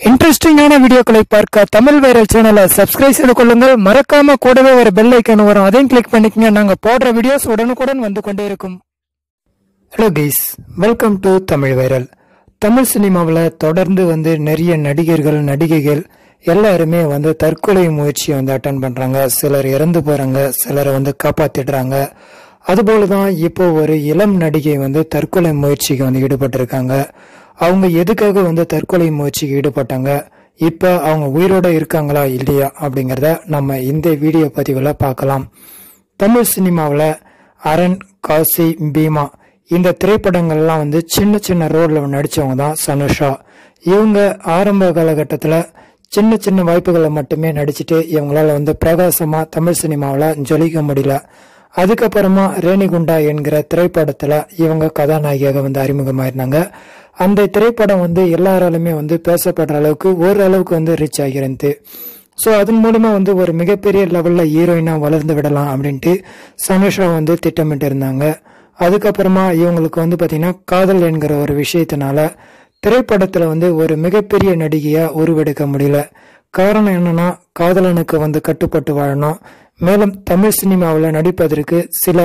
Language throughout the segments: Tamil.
இன்ட்ரெஸ்டிங்கான வீடியோக்களை பார்க்க தமிழ் வைரல் சேனலை சப்ஸ்கிரைப் செய்து கொள்ளுங்கள் மறக்காம கூடவே ஒரு பெல் ஐக்கான் வரும் அதையும் கிளிக் பண்ணிக்கங்க நாங்க போடுற வீடியோஸ் உடனுக்குடன் வந்து கொண்டே இருக்கும் hello guys welcome to Tamil viral Tamil சினிமாவில் தொடர்ந்து வந்து நிறைய நடிகர்கள் நடிகைகள் எல்லாருமே வந்து தற்கொலை முயற்சியை வந்து அட்டன் பண்றாங்க சிலர் இறந்து போறாங்க சிலரை வந்து காப்பாத்திடுறாங்க அதுபோல தான் இப்போ ஒரு இளம் நடிகை வந்து தற்கொலை முயற்சிக்கு வந்து ஈடுபட்டிருக்காங்க அவங்க எதுக்காக வந்து தற்கொலை முயற்சிக்கு ஈடுபட்டாங்க இப்போ அவங்க உயிரோட இருக்காங்களா இல்லையா அப்படிங்கிறத நம்ம இந்த வீடியோ பதிவில் பார்க்கலாம் தமிழ் சினிமாவில் அரண் காசி பீமா இந்த திரைப்படங்கள்லாம் வந்து சின்ன சின்ன ரோலில் நடித்தவங்க தான் சனுஷா இவங்க ஆரம்ப காலகட்டத்தில் சின்ன சின்ன வாய்ப்புகளை மட்டுமே நடிச்சுட்டு இவங்களால வந்து பிரகாசமாக தமிழ் சினிமாவில் ஜொலிக்க முடியல அதுக்கப்புறமா ரேணிகுண்டா என்கிற திரைப்படத்துல இவங்க கதாநாயகியாக வந்து அறிமுகமாயிருந்தாங்க அந்த திரைப்படம் வந்து எல்லாராலுமே வந்து பேசப்படுற அளவுக்கு ஓரளவுக்கு வந்து ரீச் ஆகிருந்து ஸோ அதன் மூலமா வந்து ஒரு மிகப்பெரிய லெவல்ல ஹீரோயினா வளர்ந்து விடலாம் அப்படின்ட்டு சனுஷா வந்து திட்டமிட்டு இருந்தாங்க அதுக்கப்புறமா இவங்களுக்கு வந்து பாத்தீங்கன்னா காதல் என்கிற ஒரு விஷயத்தினால திரைப்படத்துல வந்து ஒரு மிகப்பெரிய நடிகையா உருவெடுக்க முடியல காரணம் என்னன்னா காதலனுக்கு வந்து கட்டுப்பட்டு வாழணும் மேலும் தமிழ் சினிமாவில் நடிப்பதற்கு சில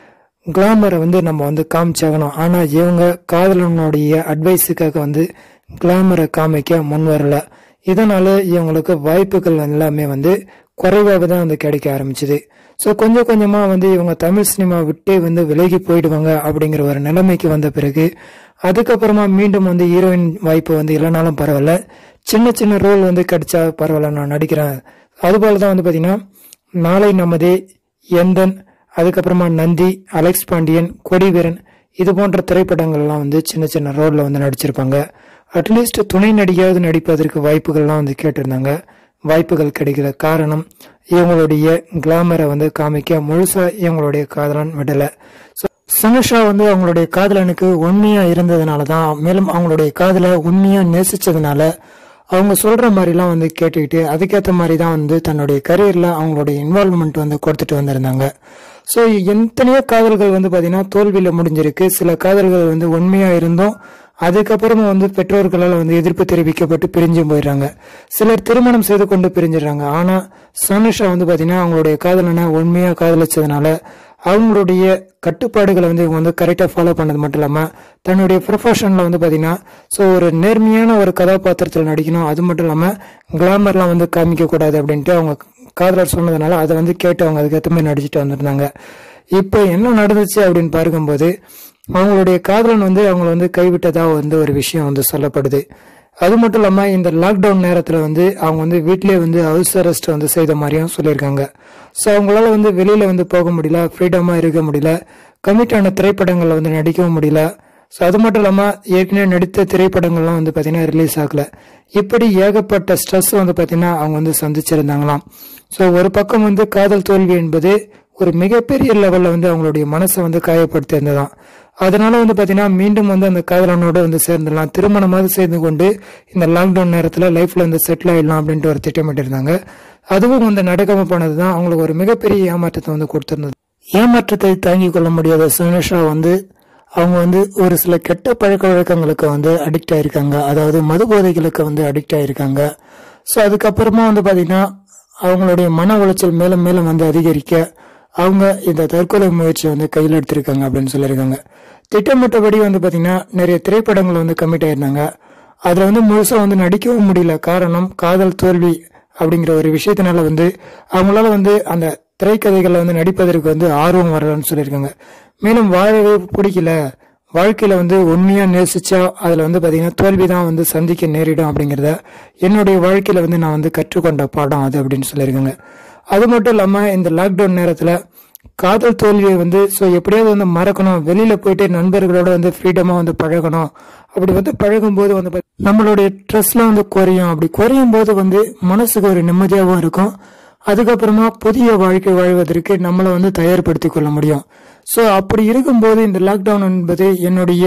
கிளாமரை வந்து நம்ம வந்து காமிச்சாகணும் ஆனா இவங்க காதலனுடைய அட்வைஸுக்காக வந்து கிளாமரை காமிக்க முன் வரல இதனால இவங்களுக்கு வாய்ப்புகள் எல்லாமே வந்து குறைவாக தான் வந்து கிடைக்க ஆரம்பிச்சுது ஸோ கொஞ்சம் கொஞ்சமா வந்து இவங்க தமிழ் சினிமா விட்டே வந்து விலகி போயிடுவாங்க அப்படிங்கிற ஒரு நிலைமைக்கு வந்த பிறகு அதுக்கப்புறமா மீண்டும் வந்து ஹீரோயின் வாய்ப்பு வந்து இல்லைனாலும் பரவாயில்ல சின்ன சின்ன ரோல் வந்து கிடைச்சா பரவாயில்ல நான் நடிக்கிறேன் அதுபோல தான் வந்து பாத்தீங்கன்னா நாளை நமதே எந்தன் அதுக்கப்புறமா நந்தி அலெக்ஸ் பாண்டியன் கொடிவீரன் இது போன்ற திரைப்படங்கள்லாம் வந்து சின்ன சின்ன ரோல்ல வந்து நடிச்சிருப்பாங்க அட்லீஸ்ட் துணை நடிகையாவது நடிப்பதற்கு வாய்ப்புகள்லாம் வந்து கேட்டிருந்தாங்க வாய்ப்புகள் கிடைக்கல காரணம் இவங்களுடைய கிளாமரை வந்து காமிக்க முழுசா இவங்களுடைய காதலன் விடல So, சனுஷா வந்து அவங்களுடைய காதலனுக்கு உண்மையா இருந்ததுனால தான் மேலும் அவங்களுடைய காதலை உண்மையா நேசிச்சதுனால அவங்க சொல்ற மாதிரிலாம் வந்து கேட்டுக்கிட்டு அதுக்கேற்ற மாதிரி தான் வந்து தன்னுடைய கரியர்ல அவங்களுடைய இன்வால்வ்மெண்ட் வந்து கொடுத்துட்டு வந்திருந்தாங்க ஸோ எத்தனையோ காதல்கள் வந்து பார்த்தீங்கன்னா தோல்வியில முடிஞ்சிருக்கு சில காதல்கள் வந்து உண்மையா இருந்தும் அதுக்கப்புறமா வந்து பெற்றோர்களால் வந்து எதிர்ப்பு தெரிவிக்கப்பட்டு பிரிஞ்சு போயிடுறாங்க சிலர் திருமணம் செய்து கொண்டு பிரிஞ்சிடுறாங்க ஆனா சனுஷா வந்து பாத்தீங்கன்னா அவங்களுடைய காதலனை உண்மையா காதலிச்சதுனால அவங்களுடைய கட்டுப்பாடுகளை வந்து இவங்க வந்து கரெக்டாக ஃபாலோ பண்ணது மட்டும் இல்லாமல் தன்னுடைய ப்ரொஃபஷனில் வந்து பார்த்தீங்கன்னா ஸோ ஒரு நேர்மையான ஒரு கதாபாத்திரத்தில் நடிக்கணும் அது மட்டும் இல்லாமல் கிளாமர்லாம் வந்து காமிக்கக்கூடாது அப்படின்ட்டு அவங்க காதலர் சொன்னதுனால அதை வந்து கேட்டு அவங்க அதுக்கேற்ற மாதிரி நடிச்சுட்டு வந்திருந்தாங்க இப்போ என்ன நடந்துச்சு அப்படின்னு பார்க்கும்போது அவங்களுடைய காதலன் வந்து அவங்கள வந்து கைவிட்டதா வந்து ஒரு விஷயம் வந்து சொல்லப்படுது அது மட்டும் இல்லாம இந்த லாக்டவுன் நேரத்துல வந்து அவங்க வந்து வீட்டிலேயே வந்து ஹவுஸ் அரெஸ்ட் வந்து செய்த மாதிரியும் சொல்லியிருக்காங்க ஸோ அவங்களால வந்து வெளியில வந்து போக முடியல ஃப்ரீடமா இருக்க முடியல கமிட் ஆன திரைப்படங்கள்ல வந்து நடிக்கவும் முடியல ஸோ அது மட்டும் இல்லாம ஏற்கனவே நடித்த திரைப்படங்கள்லாம் வந்து பாத்தீங்கன்னா ரிலீஸ் ஆகல இப்படி ஏகப்பட்ட ஸ்ட்ரெஸ் வந்து பாத்தீங்கன்னா அவங்க வந்து சந்திச்சிருந்தாங்களாம் ஸோ ஒரு பக்கம் வந்து காதல் தோல்வி என்பது ஒரு மிகப்பெரிய லெவல்ல வந்து அவங்களுடைய மனசை வந்து காயப்படுத்தி இருந்ததாம் அதனால வந்து பாத்தீங்கன்னா மீண்டும் வந்து அந்த காதலனோட வந்து சேர்ந்துடலாம் திருமணமாவது செய்து கொண்டு இந்த லாக்டவுன் நேரத்துல லைஃப்ல வந்து செட்டில் ஆயிடலாம் அப்படின்ட்டு ஒரு திட்டமிட்டு இருந்தாங்க அதுவும் வந்து நடக்காம போனதுதான் அவங்களுக்கு ஒரு மிகப்பெரிய ஏமாற்றத்தை வந்து கொடுத்திருந்தது ஏமாற்றத்தை தாங்கிக் கொள்ள முடியாத சுனேஷா வந்து அவங்க வந்து ஒரு சில கெட்ட பழக்க வழக்கங்களுக்கு வந்து அடிக்ட் ஆயிருக்காங்க அதாவது மது போதைகளுக்கு வந்து அடிக்ட் ஆயிருக்காங்க ஸோ அதுக்கப்புறமா வந்து பாத்தீங்கன்னா அவங்களுடைய மன உளைச்சல் மேலும் மேலும் வந்து அதிகரிக்க அவங்க இந்த தற்கொலை முயற்சியை வந்து கையில் எடுத்திருக்காங்க அப்படின்னு சொல்லியிருக்காங்க திட்டமிட்டபடி வந்து பாத்தீங்கன்னா நிறைய திரைப்படங்கள் வந்து கமிட் ஆயிருந்தாங்க அதுல வந்து முழுசா வந்து நடிக்கவும் முடியல காரணம் காதல் தோல்வி அப்படிங்கிற ஒரு விஷயத்தினால வந்து அவங்களால வந்து அந்த திரைக்கதைகளை வந்து நடிப்பதற்கு வந்து ஆர்வம் வரலன்னு சொல்லியிருக்காங்க மேலும் வாழவே பிடிக்கல வாழ்க்கையில வந்து உண்மையா நேசிச்சா அதுல வந்து பாத்தீங்கன்னா தோல்வி தான் வந்து சந்திக்க நேரிடும் அப்படிங்கறத என்னுடைய வாழ்க்கையில வந்து நான் வந்து கற்றுக்கொண்ட பாடம் அது அப்படின்னு சொல்லியிருக்காங்க அது மட்டும் இல்லாம இந்த லாக்டவுன் நேரத்துல காதல் தோல்வியை வந்து ஸோ எப்படியாவது வந்து மறக்கணும் வெளியில போயிட்டு நண்பர்களோட வந்து ஃப்ரீடமா வந்து பழகணும் அப்படி வந்து பழகும் போது வந்து பாத்தி- நம்மளுடைய ஸ்ட்ரெஸ்லாம் வந்து குறையும் அப்படி குறையும் போது வந்து மனசுக்கு ஒரு நிம்மதியாகவும் இருக்கும் அதுக்கப்புறமா புதிய வாழ்க்கை வாழ்வதற்கு நம்மளை வந்து தயார்படுத்திக் கொள்ள முடியும் ஸோ அப்படி இருக்கும்போது இந்த லாக்டவுன் என்பது என்னுடைய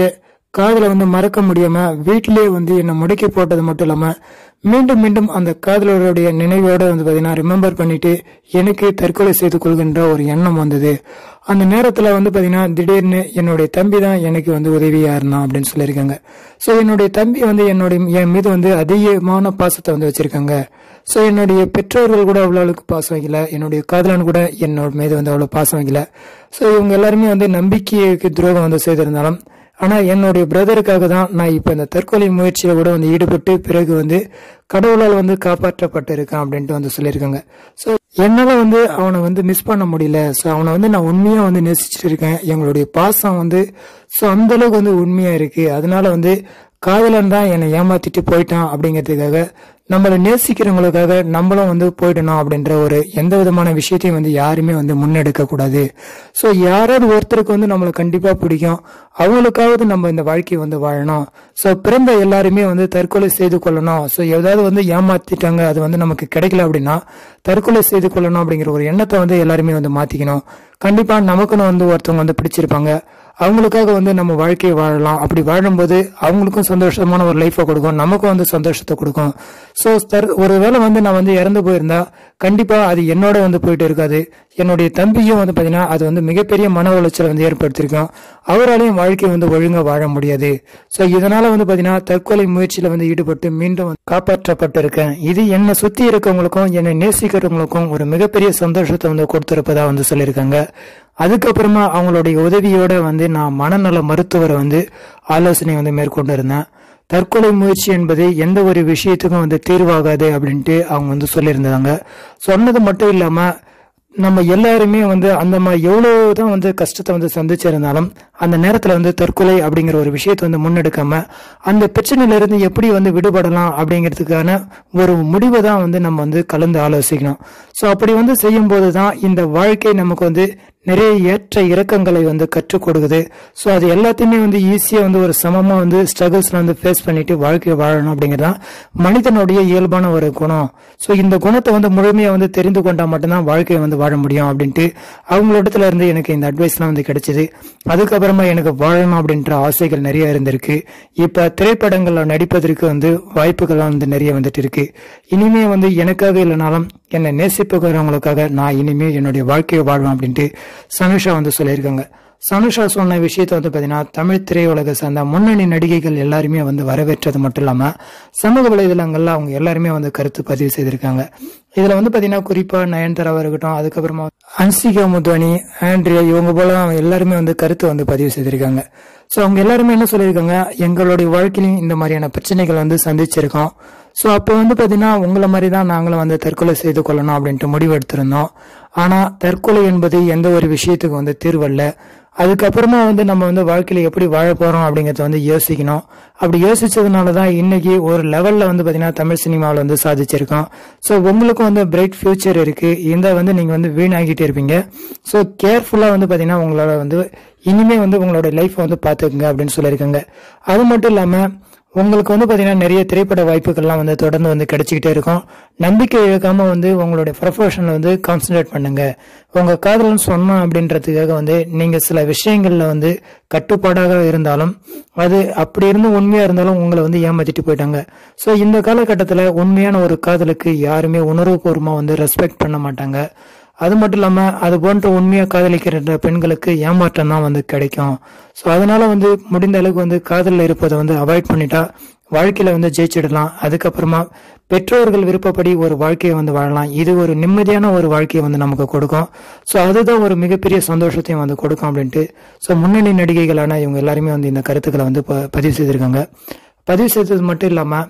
காதலை வந்து மறக்க முடியாம வீட்டிலேயே வந்து என்னை முடக்கி போட்டது மட்டும் இல்லாம மீண்டும் மீண்டும் அந்த காதலருடைய நினைவோட வந்து பாத்தீங்கன்னா ரிமெம்பர் பண்ணிட்டு எனக்கு தற்கொலை செய்து கொள்கின்ற ஒரு எண்ணம் வந்தது அந்த நேரத்துல வந்து பாத்தீங்கன்னா திடீர்னு என்னுடைய தம்பி தான் எனக்கு வந்து உதவியா இருந்தான் அப்படின்னு சொல்லியிருக்காங்க சோ என்னுடைய தம்பி வந்து என்னுடைய என் மீது வந்து அதிகமான பாசத்தை வந்து வச்சிருக்காங்க சோ என்னுடைய பெற்றோர்கள் கூட அவ்வளோ அளவுக்கு பாசம் வைக்கல என்னுடைய காதலன் கூட என்னோட மீது வந்து அவ்வளவு பாசம் வைக்கல சோ இவங்க எல்லாருமே வந்து நம்பிக்கைக்கு துரோகம் வந்து செய்திருந்தாலும் ஆனா என்னுடைய பிரதருக்காக தான் நான் இப்ப இந்த தற்கொலை முயற்சியில கூட வந்து ஈடுபட்டு பிறகு வந்து கடவுளால் வந்து காப்பாற்றப்பட்டிருக்கேன் அப்படின்ட்டு வந்து சொல்லியிருக்காங்க ஸோ என்னால வந்து அவனை வந்து மிஸ் பண்ண முடியல ஸோ அவனை வந்து நான் உண்மையா வந்து நேசிச்சிட்டு இருக்கேன் எங்களுடைய பாசம் வந்து ஸோ அந்த அளவுக்கு வந்து உண்மையா இருக்கு அதனால வந்து காதலன் தான் என்னை ஏமாத்திட்டு போயிட்டான் அப்படிங்கிறதுக்காக நம்மளை நேசிக்கிறவங்களுக்காக நம்மளும் வந்து போயிடணும் அப்படின்ற ஒரு எந்த விதமான விஷயத்தையும் வந்து யாருமே வந்து முன்னெடுக்க கூடாது ஸோ யாராவது ஒருத்தருக்கு வந்து நம்மளை கண்டிப்பா பிடிக்கும் அவங்களுக்காவது நம்ம இந்த வாழ்க்கையை வந்து வாழணும் ஸோ பிறந்த எல்லாருமே வந்து தற்கொலை செய்து கொள்ளணும் ஸோ ஏதாவது வந்து ஏமாத்திட்டாங்க அது வந்து நமக்கு கிடைக்கல அப்படின்னா தற்கொலை செய்து கொள்ளணும் அப்படிங்கிற ஒரு எண்ணத்தை வந்து எல்லாருமே வந்து மாத்திக்கணும் கண்டிப்பா நமக்குன்னு வந்து ஒருத்தவங்க வந்து பிடிச்சிருப்பாங்க அவங்களுக்காக வந்து நம்ம வாழ்க்கையை வாழலாம் அப்படி வாழும்போது அவங்களுக்கும் சந்தோஷமான ஒரு லைஃபை கொடுக்கும் நமக்கும் வந்து சந்தோஷத்தை கொடுக்கும் ஸோ ஒருவேளை வந்து நான் வந்து இறந்து போயிருந்தா கண்டிப்பா அது என்னோட வந்து போயிட்டு இருக்காது என்னுடைய தம்பியும் வந்து பாத்தீங்கன்னா அது வந்து மிகப்பெரிய மன உளைச்சலை வந்து ஏற்படுத்தியிருக்கும் அவராலையும் வாழ்க்கையை வந்து ஒழுங்கா வாழ முடியாது ஸோ இதனால வந்து பாத்தீங்கன்னா தற்கொலை முயற்சியில வந்து ஈடுபட்டு மீண்டும் வந்து காப்பாற்றப்பட்டிருக்கேன் இது என்னை சுத்தி இருக்கவங்களுக்கும் என்னை நேசிக்கிறவங்களுக்கும் ஒரு மிகப்பெரிய சந்தோஷத்தை வந்து கொடுத்திருப்பதா வந்து சொல்லியிருக்காங்க அதுக்கப்புறமா அவங்களுடைய உதவியோட வந்து நான் மனநல மருத்துவரை வந்து ஆலோசனை வந்து மேற்கொண்டு இருந்தேன் தற்கொலை முயற்சி என்பது எந்த ஒரு விஷயத்துக்கும் வந்து தீர்வாகாது அப்படின்ட்டு அவங்க வந்து சொல்லியிருந்தாங்க சொன்னது மட்டும் இல்லாம நம்ம எல்லாருமே வந்து அந்த மாதிரி எவ்வளவுதான் வந்து கஷ்டத்தை வந்து சந்திச்சிருந்தாலும் அந்த நேரத்துல வந்து தற்கொலை அப்படிங்கிற ஒரு விஷயத்தை வந்து முன்னெடுக்காம அந்த பிரச்சனையில இருந்து எப்படி வந்து விடுபடலாம் அப்படிங்கிறதுக்கான ஒரு முடிவை தான் வந்து நம்ம வந்து கலந்து ஆலோசிக்கணும் ஸோ அப்படி வந்து செய்யும் போது தான் இந்த வாழ்க்கை நமக்கு வந்து நிறைய ஏற்ற இறக்கங்களை வந்து கற்றுக் கொடுக்குது ஸோ அது எல்லாத்தையுமே வந்து ஈஸியாக வந்து ஒரு சமமாக வந்து ஸ்ட்ரகிள்ஸ்ல வந்து ஃபேஸ் பண்ணிட்டு வாழ்க்கையை வாழணும் அப்படிங்கிறதான் மனிதனுடைய இயல்பான ஒரு குணம் ஸோ இந்த குணத்தை வந்து முழுமையாக வந்து தெரிந்து கொண்டால் மட்டும்தான் வாழ்க்கையை வந்து வாழ முடியும் அப்படின்ட்டு அவங்களிடத்துல இருந்து எனக்கு இந்த அட்வைஸ்லாம் வந்து கிடைச்சது அதுக்கப்புறமா எனக்கு வாழணும் அப்படின்ற ஆசைகள் நிறைய இருந்திருக்கு இப்போ திரைப்படங்கள்ல நடிப்பதற்கு வந்து வாய்ப்புகள்லாம் வந்து நிறைய வந்துட்டு இருக்கு இனிமே வந்து எனக்காக இல்லைனாலும் என்னை நேசிப்புகிறவங்களுக்காக நான் இனிமே என்னுடைய வாழ்க்கையை வாழ்வேன் அப்படின்ட்டு சனுஷா வந்து சொல்லியிருக்காங்க சனுஷா சொன்ன விஷயத்த வந்து பாத்தீங்கன்னா தமிழ் திரையுலக சார்ந்த முன்னணி நடிகைகள் எல்லாருமே வந்து வரவேற்றது மட்டும் இல்லாம சமூக வலைதளங்கள்ல அவங்க எல்லாருமே வந்து கருத்து பதிவு செய்திருக்காங்க இதுல வந்து பாத்தீங்கன்னா குறிப்பா நயன்தாராவா இருக்கட்டும் அதுக்கப்புறமா அன்சிகா முத்வானி ஆண்ட்ரியா இவங்க போல அவங்க எல்லாருமே வந்து கருத்து வந்து பதிவு செய்திருக்காங்க ஸோ அவங்க எல்லாருமே என்ன சொல்லியிருக்காங்க எங்களுடைய வாழ்க்கையிலும் இந்த மாதிரியான பிரச்சனைகள் வந்து சந்திச்சிருக்கோம் ஸோ அப்போ வந்து பார்த்தீங்கன்னா உங்களை மாதிரி தான் நாங்களும் வந்து தற்கொலை செய்து கொள்ளணும் அப்படின்ட்டு முடிவு எடுத்திருந்தோம் ஆனால் தற்கொலை என்பது எந்த ஒரு விஷயத்துக்கு வந்து தீர்வல்ல அதுக்கப்புறமா வந்து நம்ம வந்து வாழ்க்கையில எப்படி வாழ போறோம் அப்படிங்கறத வந்து யோசிக்கணும் அப்படி யோசிச்சதுனால தான் இன்னைக்கு ஒரு லெவல்ல வந்து பாத்தீங்கன்னா தமிழ் சினிமாவில் வந்து சாதிச்சிருக்கோம் ஸோ உங்களுக்கும் வந்து பிரைட் ஃபியூச்சர் இருக்கு இந்த வந்து நீங்க வந்து வீணாகிட்டே இருப்பீங்க ஸோ கேர்ஃபுல்லா வந்து பாத்தீங்கன்னா உங்களோட வந்து இனிமே வந்து உங்களோட லைஃப் வந்து பாத்துக்குங்க அப்படின்னு சொல்லியிருக்காங்க அது மட்டும் இல்லாம உங்களுக்கு வந்து பாத்தீங்கன்னா நிறைய திரைப்பட வாய்ப்புகள்லாம் வந்து தொடர்ந்து வந்து கிடைச்சிக்கிட்டே இருக்கும் நம்பிக்கை இழக்காம வந்து உங்களுடைய ப்ரொஃபஷனில் வந்து கான்சென்ட்ரேட் பண்ணுங்க உங்க காதலன் சொன்னோம் அப்படின்றதுக்காக வந்து நீங்க சில விஷயங்கள்ல வந்து கட்டுப்பாடாக இருந்தாலும் அது அப்படி இருந்து உண்மையா இருந்தாலும் உங்களை வந்து ஏமாத்திட்டு போயிட்டாங்க ஸோ இந்த காலகட்டத்தில் உண்மையான ஒரு காதலுக்கு யாருமே உணர்வுபூர்வமா வந்து ரெஸ்பெக்ட் பண்ண மாட்டாங்க அது மட்டும் இல்லாம அது போன்ற உண்மையா காதலிக்கிற பெண்களுக்கு ஏமாற்றம் தான் வந்து கிடைக்கும் ஸோ அதனால வந்து முடிந்த அளவுக்கு வந்து காதலில் இருப்பதை வந்து அவாய்ட் பண்ணிட்டா வாழ்க்கையில வந்து ஜெயிச்சிடலாம் அதுக்கப்புறமா பெற்றோர்கள் விருப்பப்படி ஒரு வாழ்க்கையை வந்து வாழலாம் இது ஒரு நிம்மதியான ஒரு வாழ்க்கையை வந்து நமக்கு கொடுக்கும் ஸோ அதுதான் ஒரு மிகப்பெரிய சந்தோஷத்தையும் வந்து கொடுக்கும் அப்படின்ட்டு ஸோ முன்னணி நடிகைகளான இவங்க எல்லாருமே வந்து இந்த கருத்துக்களை வந்து ப- பதிவு செய்திருக்காங்க பதிவு செய்தது மட்டும் இல்லாம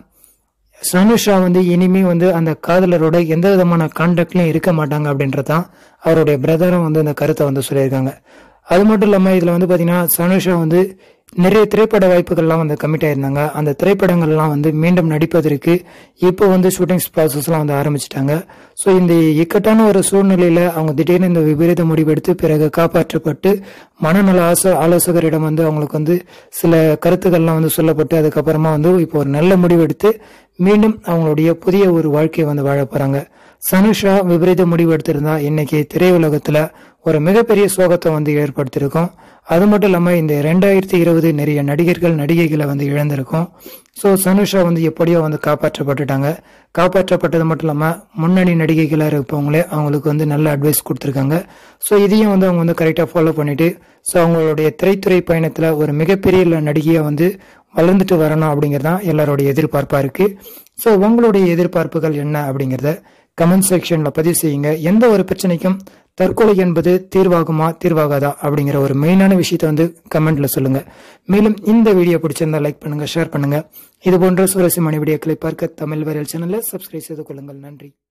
சனுஷா வந்து இனிமே வந்து அந்த காதலரோட எந்த விதமான கான்டாக்ட்லயும் இருக்க மாட்டாங்க அப்படின்றதான் அவருடைய பிரதரும் வந்து அந்த கருத்தை வந்து சொல்லியிருக்காங்க அது மட்டும் இல்லாம இதுல வந்து பாத்தீங்கன்னா சனுஷா வந்து நிறைய திரைப்பட வாய்ப்புகள்லாம் வந்து கமிட் ஆயிருந்தாங்க அந்த திரைப்படங்கள்லாம் வந்து மீண்டும் நடிப்பதற்கு இப்போ வந்து ஷூட்டிங் ப்ராசஸ்லாம் வந்து ஆரம்பிச்சிட்டாங்க ஸோ இந்த இக்கட்டான ஒரு சூழ்நிலையில அவங்க திடீர்னு இந்த விபரீத முடிவெடுத்து பிறகு காப்பாற்றப்பட்டு மனநல ஆசோ ஆலோசகரிடம் வந்து அவங்களுக்கு வந்து சில கருத்துக்கள்லாம் வந்து சொல்லப்பட்டு அதுக்கப்புறமா வந்து இப்போ ஒரு நல்ல முடிவெடுத்து மீண்டும் அவங்களுடைய புதிய ஒரு வாழ்க்கையை வந்து வாழ போறாங்க சனுஷா விபரீத முடிவு எடுத்திருந்தா இன்னைக்கு திரையுலகத்துல ஒரு மிகப்பெரிய சோகத்தை வந்து ஏற்படுத்தியிருக்கோம் அது மட்டும் இல்லாமல் இந்த ரெண்டாயிரத்தி இருபது நிறைய நடிகர்கள் நடிகைகளை வந்து இழந்திருக்கோம் ஸோ சனுஷா வந்து எப்படியோ வந்து காப்பாற்றப்பட்டுட்டாங்க காப்பாற்றப்பட்டது மட்டும் இல்லாமல் முன்னணி நடிகைகளாக இருப்பவங்களே அவங்களுக்கு வந்து நல்ல அட்வைஸ் கொடுத்துருக்காங்க ஸோ இதையும் வந்து அவங்க வந்து கரெக்டாக ஃபாலோ பண்ணிட்டு ஸோ அவங்களுடைய திரைத்துறை பயணத்தில் ஒரு மிகப்பெரிய நடிகையாக வந்து வளர்ந்துட்டு வரணும் அப்படிங்கிறது தான் எல்லாருடைய எதிர்பார்ப்பாக இருக்குது ஸோ உங்களுடைய எதிர்பார்ப்புகள் என்ன அப்படிங்கிறத கமெண்ட் செக்ஷனில் பதிவு செய்யுங்க எந்த ஒரு பிரச்சனைக்கும் தற்கொலை என்பது தீர்வாகுமா தீர்வாகாதா அப்படிங்கிற ஒரு மெயினான விஷயத்தை வந்து கமெண்ட்ல சொல்லுங்க மேலும் இந்த வீடியோ பிடிச்சிருந்தா லைக் பண்ணுங்க ஷேர் பண்ணுங்க இது போன்ற சுரசிமணி வீடியோக்களை பார்க்க தமிழ் வைரல் சேனலை சப்ஸ்கிரைப் செய்து கொள்ளுங்கள் நன்றி